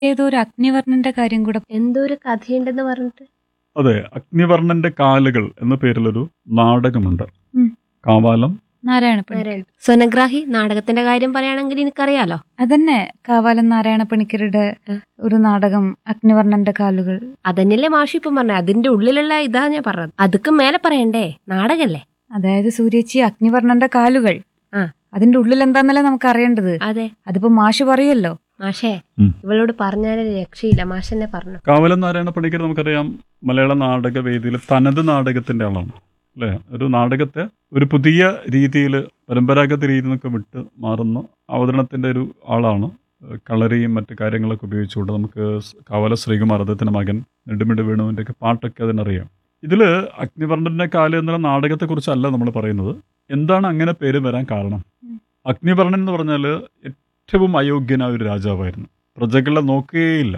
ഏതോ ഒരു അഗ്നിവർണ്ണന്റെ കാര്യം കൂടെ എന്തോ ഒരു കഥയുണ്ടെന്ന് പറഞ്ഞിട്ട് അതെ അഗ്നിവർണ്ണന്റെ കാലുകൾ എന്ന പേരിലൊരു നാടകമുണ്ട് ഉം. കാവാലം നാരായണപ്പണി സ്വനഗ്രാഹി നാടകത്തിന്റെ കാര്യം പറയുകയാണെങ്കിൽ എനിക്കറിയാലോ അതന്നെ കാവാലം നാരായണപ്പണിക്കരുടെ ആ. ഒരു നാടകം അഗ്നിവർണ്ണന്റെ കാലുകൾ അതന്നെയല്ലേ മാഷി ഇപ്പം പറഞ്ഞത് അതിന്റെ ഉള്ളിലുള്ള ഇതാ ഞാൻ പറഞ്ഞത് അതൊക്കെ മേലെ പറയണ്ടേ നാടകല്ലേ അതായത് സൂര്യേച്ചി അഗ്നിവർണ്ണന്റെ കാലുകൾ ആ. അതിന്റെ ഉള്ളിൽ എന്താന്നല്ലേ നമുക്ക് അറിയേണ്ടത് അതെ അതിപ്പോ മാഷ് പറയല്ലോ മാഷേ ഉം. ഇവളോട് പറഞ്ഞാലേ രക്ഷയില്ല മാഷെന്നെ പറഞ്ഞു കാവലം നാരായണ പണിക്കർ നമുക്കറിയാം മലയാള നാടക വേദിയിൽ തനത് നാടകത്തിന്റെ ആളാണ് അല്ലേ ഒരു നാടകത്തെ ഒരു പുതിയ രീതിയിൽ പരമ്പരാഗത രീതിയിൽ നിന്നൊക്കെ വിട്ട് മാറുന്ന അവതരണത്തിന്റെ ഒരു ആളാണ് കളറിയും മറ്റു കാര്യങ്ങളൊക്കെ ഉപയോഗിച്ചുകൊണ്ട് നമുക്ക് സ് കാവല ശ്രീകുമാർ അദ്ദേഹത്തിന്റെ മകൻ നെടുമിട് വേണുവിന്റെ ഒക്കെ പാട്ടൊക്കെ അതിനറിയാം ഇതില് അഗ്നിവർണ്ണന്റെ കാല് എന്നുള്ള നാടകത്തെ കുറിച്ചല്ല നമ്മൾ പറയുന്നത് എന്താണ് അങ്ങനെ പേര് വരാൻ കാരണം ഉം. അഗ്നിവർണ്ണൻ എന്ന് പറഞ്ഞാൽ ഏറ്റവും അയോഗ്യനായ ഒരു രാജാവായിരുന്നു പ്രജകളെ നോക്കുകയില്ല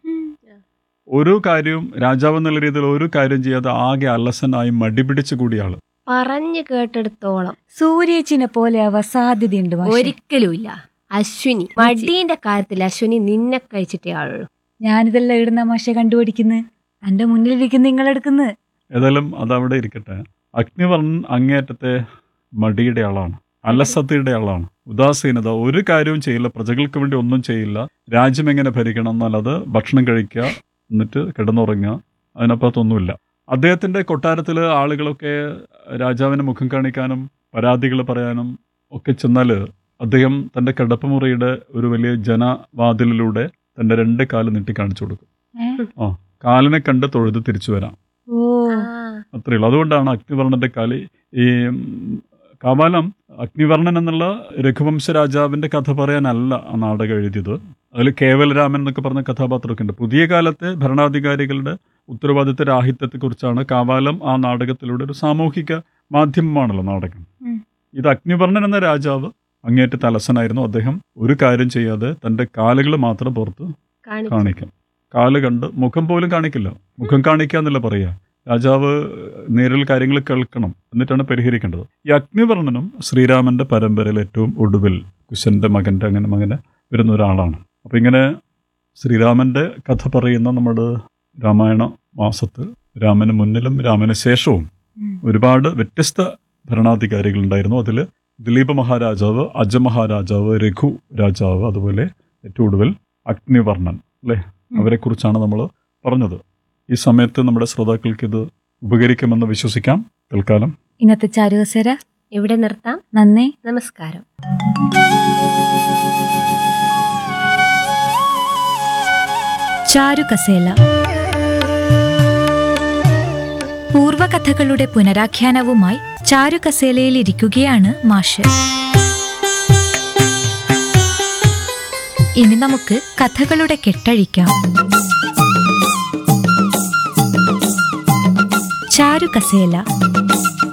ഒരു കാര്യവും രാജാവ് എന്നുള്ള രീതിയിൽ ഒരു കാര്യം ചെയ്യാതെ ആകെ അലസനായി മടിപിടിച്ചു കൂടിയ ആള് പറഞ്ഞു കേട്ടെടുത്തോളം സൂര്യേച്ചിനെ പോലെ ആവാൻ സാധ്യതയുണ്ട് മാഷെ. ഒരിക്കലുമില്ല അശ്വിനി മടീന്റെ കാര്യത്തിൽ അശ്വിനി നിന്നെ കഴിച്ചിട്ടേ ആളുള്ളൂ ഞാനിതെല്ലാം ഇടുന്ന മാഷെ കണ്ടുപിടിക്കുന്നത് എന്റെ മുന്നിലിരിക്കുന്ന നിങ്ങളെടുക്കുന്നത് ഏതായാലും അതവിടെ ഇരിക്കട്ടെ അഗ്നിവർണ്ണൻ അങ്ങേയറ്റത്തെ മടിയുടെ ആളാണ് അലസതയുടെ ആളാണ് ഉദാസീനത ഒരു കാര്യവും ചെയ്യില്ല പ്രജകൾക്ക് വേണ്ടി ഒന്നും ചെയ്യില്ല രാജ്യം എങ്ങനെ ഭരിക്കണം എന്നല്ലാതെ ഭക്ഷണം കഴിക്കുക എന്നിട്ട് കിടന്നുറങ്ങുക അതിനപ്പുറത്തൊന്നുമില്ല അദ്ദേഹത്തിന്റെ കൊട്ടാരത്തിൽ ആളുകളൊക്കെ രാജാവിന് മുഖം കാണിക്കാനും പരാതികൾ പറയാനും ഒക്കെ ചെന്നാൽ അദ്ദേഹം തന്റെ കിടപ്പുമുറിയുടെ ഒരു വലിയ ജനവാതിലിലൂടെ തന്റെ രണ്ട് കാല് നീട്ടി കാണിച്ചു കൊടുക്കും ഏ? കാലിനെ കണ്ട് തൊഴുത് തിരിച്ചു വരാം ഓ അത്രയേ ഉള്ളൂ അതുകൊണ്ടാണ് അഗ്നിവർണ്ണന്റെ കാലി ഈ ഉം, കാവാലം അഗ്നിവർണ്ണൻ എന്നുള്ള രഘുവംശ രാജാവിന്റെ കഥ പറയാനല്ല ആ നാടകം എഴുതിയത് അതിൽ കേവലരാമൻ എന്നൊക്കെ പറഞ്ഞ കഥാപാത്രമൊക്കെ ഉണ്ട് പുതിയ കാലത്തെ ഭരണാധികാരികളുടെ ഉത്തരവാദിത്ത രാഹിത്യത്തെക്കുറിച്ചാണ് കാവാലം ആ നാടകത്തിലൂടെ ഒരു സാമൂഹിക മാധ്യമമാണല്ലോ നാടകം ഉം. ഇത് അഗ്നിവർണ്ണൻ എന്ന രാജാവ് അങ്ങേറ്റ തലസനായിരുന്നു അദ്ദേഹം ഒരു കാര്യം ചെയ്യാതെ തന്റെ കാലുകൾ മാത്രം പുറത്ത് കാണിച്ചു കാണിക്കും കാല് കണ്ട് മുഖം പോലും കാണിക്കില്ല മുഖം കാണിക്കുക എന്നല്ല പറയുക രാജാവ് നേരിൽ കാര്യങ്ങൾ കേൾക്കണം എന്നിട്ടാണ് പരിഹരിക്കേണ്ടത് ഈ അഗ്നിവർണ്ണനും ശ്രീരാമന്റെ പരമ്പരയിൽ ഏറ്റവും ഒടുവിൽ കുശന്റെ മകന്റെ അങ്ങനെ മകന് വരുന്ന ഒരാളാണ് അപ്പൊ ഇങ്ങനെ ശ്രീരാമന്റെ കഥ പറയുന്ന നമ്മുടെ രാമായണ മാസത്തിൽ രാമന് മുന്നിലും രാമന് ശേഷവും ഉം. ഒരുപാട് വ്യത്യസ്ത ഭരണാധികാരികളുണ്ടായിരുന്നു അതിൽ ദിലീപ് മഹാരാജാവ് അജ മഹാരാജാവ് രഘു രാജാവ് അതുപോലെ ഏറ്റവും ഒടുവിൽ അഗ്നിവർണ്ണൻ അല്ലേ ഉം. അവരെ കുറിച്ചാണ് നമ്മൾ പറഞ്ഞത് ഈ സമയത്ത് നമ്മുടെ ശ്രോതാക്കൾക്ക് ഇത് ഉപകരിക്കുമെന്ന് വിശ്വസിക്കാം തൽക്കാലം ഇന്നത്തെ ചാരുകസേര ഇവിടെ നിർത്താം നന്ദി നമസ്കാരം ചാരുകസേല പൂർവകഥകളുടെ പുനരാഖ്യാനവുമായി ചാരുകസേലയിൽ ഇരിക്കുകയാണ് മാഷ് ഇനി നമുക്ക് കഥകളുടെ കെട്ടഴിക്കാം ചാരുകസേല